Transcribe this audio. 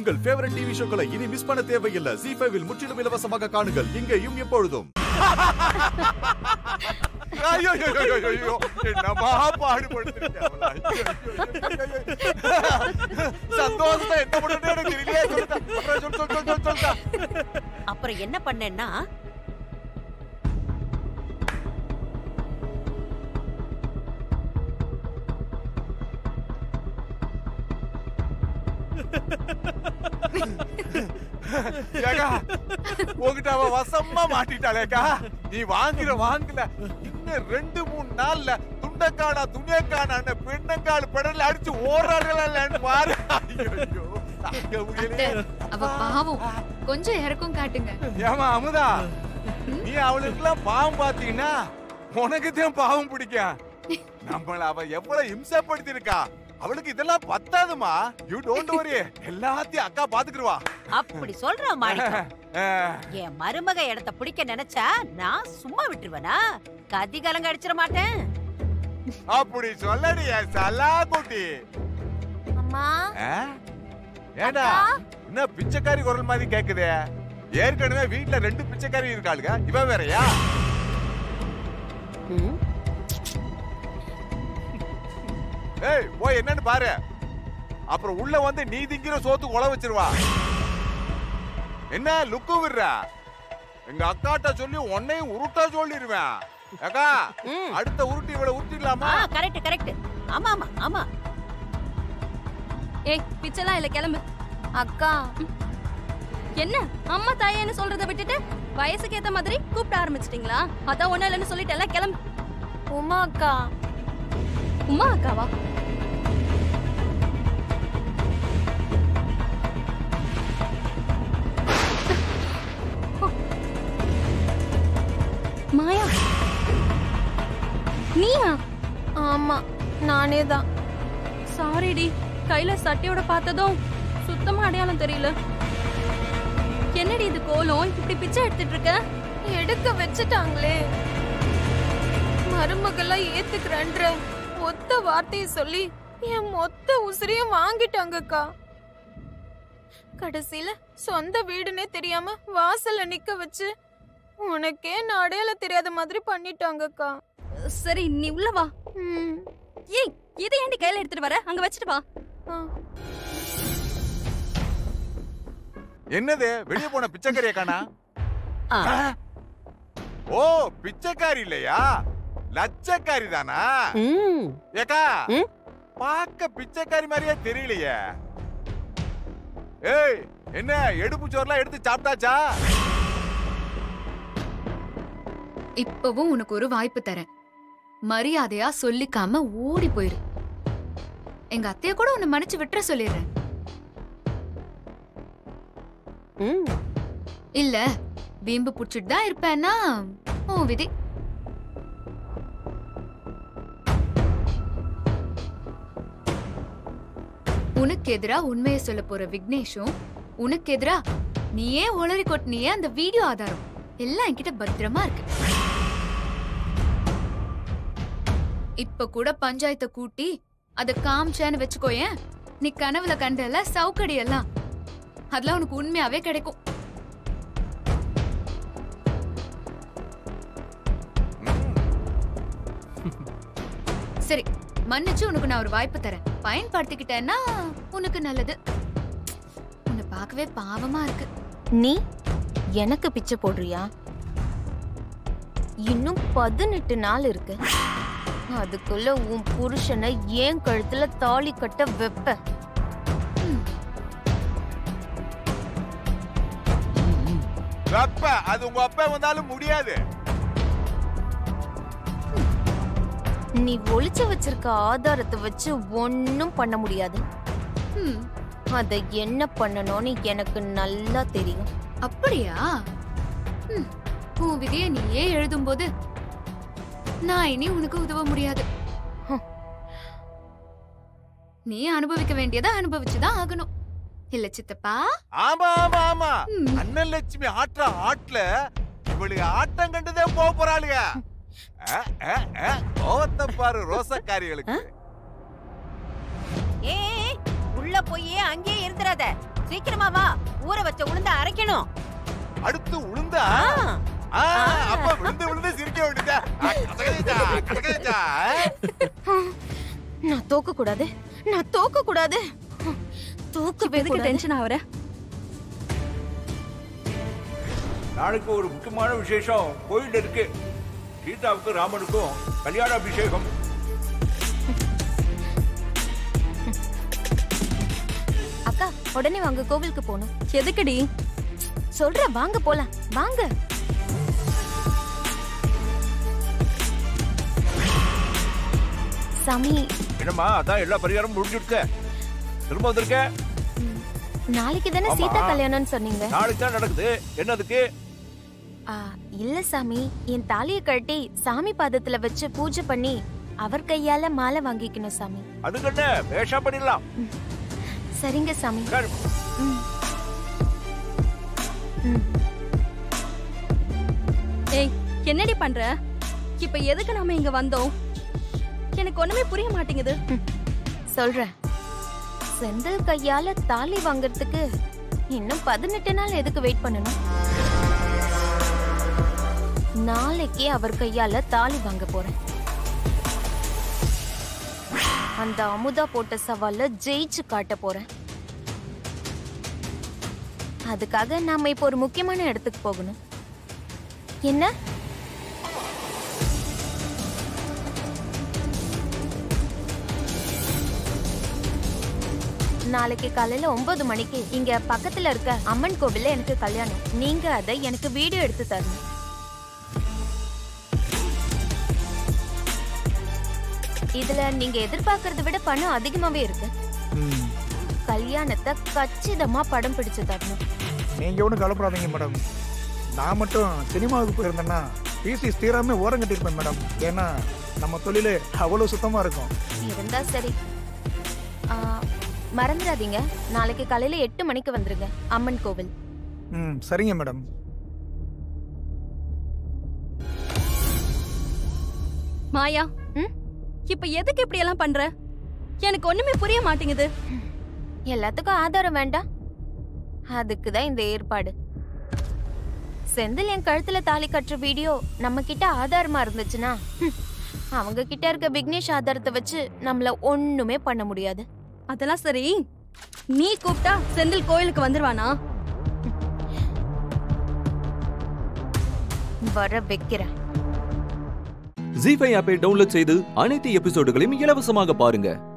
உங்கள் favourite TV ஷோக்களை இனி miss பண்ண தேவையில்லை ஜி ஃபைவில் முற்றிலும் இலவசமாக காணுங்கள் இங்கேயும் எப்பொழுதும் ஐயோ ஐயோ, ஐயோ, ஐயோ, ஐயோ, என்னமா பாடுபடுத்திருக்க அவளை. ஐயோ, ஐயோ, ஐயோ, ஐயோ. சந்தோஷத்தை என்ன பண்ணுறது எனக்கு தெரியலையே சொல்லுங்க அப்புறம் சொல் சொல் சொல் சொல் சொல்லுங்க அப்புறம் என்ன பண்ணேன்னா ஏக்கா உங்ககிட்ட அவ வசமா மாட்டிட்டாளேக்கா நீ வாங்குற வாங்கல இன்னும் ரெண்டு மூணு நாள்ல துண்டக்காடா துணியக்காடான்னு பெண்ணங்கால் பெடல்ல அடிச்சு ஓடுறாங்களான்னு பாரு ஐயோ, ஐயோ, தாங்க அத்தை, முடியலையே. அவ பாவம் கொஞ்சம் இறக்கம் காட்டுங்க ஏமா அமுதா நீ அவளுக்கெல்லாம் பாவம் பாத்தீங்கன்னா உனக்கு தான் பாவம் பிடிக்கும் நம்மள அவ எவ்வளவு இம்சப்படுத்திருக்கா அவளுக்கு இதெல்லாம் பத்தாதுமா யூ டோன்ட் வரி எல்லாத்தையும் அக்கா பாத்துக்கிடுவா அப்படி சொல்ற மாணிக்கம் என் மருமக இடத்த பிடிக்க நினைச்சா நான் சும்மா விட்டுருவேனா கதி கலங்க அடிச்சிட மாட்டேன் அப்படி சொல்லடி என் சலா குட்டி அம்மா ஆ? ஏண்டா என்ன பிச்சைக்காரி குரல் மாதிரி கேக்குதே ஏற்கனவே வீட்ல ரெண்டு பிச்சைக்காரி இருக்காளுங்க இவ வேறயா ம், ஏய் போய் என்னன்னு பாரு அப்புறம் உள்ள வந்து நீ திங்கிற சோத்து உழ வச்சிருவா என்ன லுக்கு விடுற எங்க அக்காட்ட சொல்லி உன்னையும் உருட்டா சொல்லிடுவேன் அக்கா ம். அடுத்த உருட்டு இவளை ஆ உருட்டிடலாமா கரெக்ட் கரெக்ட் ஆமா ஆமா ஆமா ஏய் பிச்செல்லாம் இல்ல கிளம்பு அக்கா என்ன அம்மா தாயேன்னு சொல்றத விட்டுட்டு வயசுக்கு ஏத்த மாதிரி கூப்பிட ஆரம்பிச்சிட்டீங்களா அதான் ஒண்ணு இல்லைன்னு சொல்லிட்டேன்ல கிளம்பு உமா அக்கா உமா அக்காவா மாயா நீயா ஆமா நானே தான் சாரிடி கையில சட்டையோட பார்த்ததும் சுத்தமா அடையாளம் தெரியல என்னடி இது கோலம் இப்படி பிச்சை எடுத்துட்டு இருக்க எடுக்க வச்சுட்டாங்களே மருமகெல்லாம் ஏத்துக்கிறன்ற ஒத்த வார்த்தையை சொல்லி என் மொத்த உசிரியும் வாங்கிட்டாங்கக்கா கடைசியில சொந்த வீடுனே தெரியாம வாசல்ல நிக்க வச்சு உனக்கே நான் அடையாளம் தெரியாத மாதிரி பண்ணிட்டாங்கக்கா சரி நீ உள்ள வா ம், ஏய் இதை ஏன்டி கையில எடுத்துட்டு வர அங்க வச்சுட்டு வா ஆ. என்னது வெளிய போன பிச்சைக்காரியா காணா ஆ. ஓ பிச்சைக்காரி இல்லையா லட்சக்காரி தானா ம், ஏக்கா ம்? பார்க்க பிச்சைக்காரி மாதிரியே தெரியலையே ஏய் என்ன எடுப்பு சோறுலாம் எடுத்து சாப்பிட்டாச்சா இப்பவும் உனக்கு ஒரு வாய்ப்பு தரேன் மரியாதையா சொல்லிக்காம ஓடி போயிரு எங்க அத்தைய கூட உன்னை மன்னிச்சு விட்டுற சொல்லிடுறேன் ம். இல்ல வீம்பு புடிச்சிட்டு தான் இருப்பேன்னா உன் விதி உனக்கு எதிரா உண்மையை சொல்ல போற விக்னேஷும் உனக்கு எதிரா நீயே உளறி கொட்டினியே அந்த வீடியோ ஆதாரம் எல்லாம் என்கிட்ட பத்திரமா இருக்கு இப்ப கூட பஞ்சாயத்தை கூட்டி அத காமிச்சேன்னு வச்சுக்கோயேன் நீ கனவுல கண்டல சவுக்கடி எல்லாம் அதெல்லாம் உனக்கு உண்மையாவே கிடைக்கும் சரி மன்னிச்சு உனக்கு நான் ஒரு வாய்ப்பு தரேன் பயன்படுத்திக்கிட்டேன்னா உனக்கு நல்லது உன்னை பார்க்கவே பாவமா இருக்கு நீ எனக்கு பிச்சை போடுறியா இன்னும் பதினெட்டு நாள் இருக்கு அதுக்குள்ள உன் புருஷனை ஏன் கழுத்துல தாலி கட்ட வெப்ப அப்ப அது உங்க அப்பா வந்தாலும் முடியாது நீ ஒளிச்சு வச்சிருக்க ஆதாரத்தை வச்சு ஒன்னும் பண்ண முடியாது ம், அத என்ன பண்ணணும்னு எனக்கு நல்லா தெரியும் அப்படியா ம், உன் விதியை நீயே எழுதும்போது நான் இனி உனக்கு உதவ முடியாது ஹம். நீ அனுபவிக்க வேண்டியதை அனுபவிச்சுதான் ஆகணும் இல்ல சித்தப்பா ஆமா ஆமா ஆமா ம். அண்ணன் லட்சுமி ஆட்டுற ஆட்டுல இவளுக்கு ஆட்டம் கண்டுதே போக போறாளுங்க அ, அ, அ, கோவத்தை பாரு ரோசக்காரிகளுக்கு ஏய், ஏய், உள்ள போய் அங்கேயே இருந்துடாத சீக்கிரமா வா ஊற வச்ச உளுந்த அரைக்கணும் அடுத்து உளுந்தா ஆ. ஆ, அப்ப விழுந்து விழுந்து சிரிக்க வேண்டியதா ஆ, கசகசா, கசகசா. நான் தோக்க கூடாது நான் தோக்க கூடாது தூக்கவே எதுக்கு டென்ஷன் ஆகுற நாளைக்கு ஒரு முக்கியமான விசேஷம் கோயில் இருக்கு சீதாவுக்கும் ராமனுக்கும் கல்யாண அபிஷேகம் அக்கா உடனே வாங்க கோவிலுக்கு போகணும் எதுக்குடி சொல்ற வாங்க போலாம் வாங்க சாமி என்னம்மா அதான் எல்லா பரிகாரமும் முடிஞ்சுடுக்க திரும்ப வந்திருக்க நாளைக்கு தானே ஆமா. சீதா கல்யாணம்னு சொன்னீங்க நாளைக்கு தான் நடக்குது என்னதுக்கு ஆ, இல்ல சாமி என் தாலியை கழட்டி சாமி பாதத்துல வச்சு பூஜை பண்ணி அவர் கையால மாலை வாங்கிக்கணும் சாமி அதுக்கு என்ன வேஷா பண்ணிடலாம் சரிங்க சாமி உட்காரு. ம். ம். ஏய் என்னடி பண்ற இப்ப எதுக்கு நாம இங்க வந்தோம் எனக்கு ஒண்ணுமே புரிய மாட்டேங்குது சொல்றேன் செந்தில் கையால தாலி வாங்குறதுக்கு இன்னும் பதினெட்டு நாள் எதுக்கு வெயிட் பண்ணணும் நாளைக்கே அவர் கையால தாலி வாங்க போறேன் அந்த அமுதா போட்ட சவால்ல ஜெயிச்சு காட்ட போறேன் அதுக்காக நாம இப்போ ஒரு முக்கியமான இடத்துக்கு போகணும் என்ன நாளைக்கு காலையில ஒன்பது மணிக்கு இங்க பக்கத்துல இருக்க அம்மன் கோவில்ல எனக்கு கல்யாணம் நீங்க அதை எனக்கு வீடியோ எடுத்து தரணும் இதுல நீங்க எதிர்பார்க்கறதை விட பணம் அதிகமாவே இருக்கு கல்யாணத்தை கச்சிதமா படம் பிடிச்சு தரணும் நீங்க ஒன்றும் கவலைப்படாதீங்க மேடம் நான் மட்டும் சினிமாவுக்கு போயிருந்தேன்னா பிசி தீராமே ஓரம் கட்டியிருப்பேன் மேடம் ஏன்னா நம்ம தொழில் அவ்வளோ சுத்தமாக இருக்கும் இருந்தா சரி ஆ, மறந்துடாதீங்க நாளைக்கு காலையில எட்டு மணிக்கு வந்துருங்க அம்மன் கோவில் ம் சரிங்க மேடம் மாயா ம்? இப்ப எதுக்கு இப்படி எல்லாம் பண்ற எனக்கு ஒண்ணுமே புரிய மாட்டேங்குது எல்லாத்துக்கும் ஆதாரம் வேண்டாம் அதுக்கு தான் இந்த ஏற்பாடு செந்தில் என் கழுத்துல தாலி கட்டுற வீடியோ நம்ம கிட்ட ஆதாரமா இருந்துச்சுன்னா ஹம், அவங்க கிட்ட இருக்க விக்னேஷ் ஆதாரத்தை வச்சு நம்மள ஒண்ணுமே பண்ண முடியாது அதெல்லாம் சரி நீ கூப்பிட்டா செந்தில் கோயிலுக்கு வந்துருவானா வர வைக்கிறேன் ஜி ஃபைவ் ஆப்பை டவுன்லோட் செய்து அனைத்து எபிசோடுகளையும் இலவசமாக பாருங்க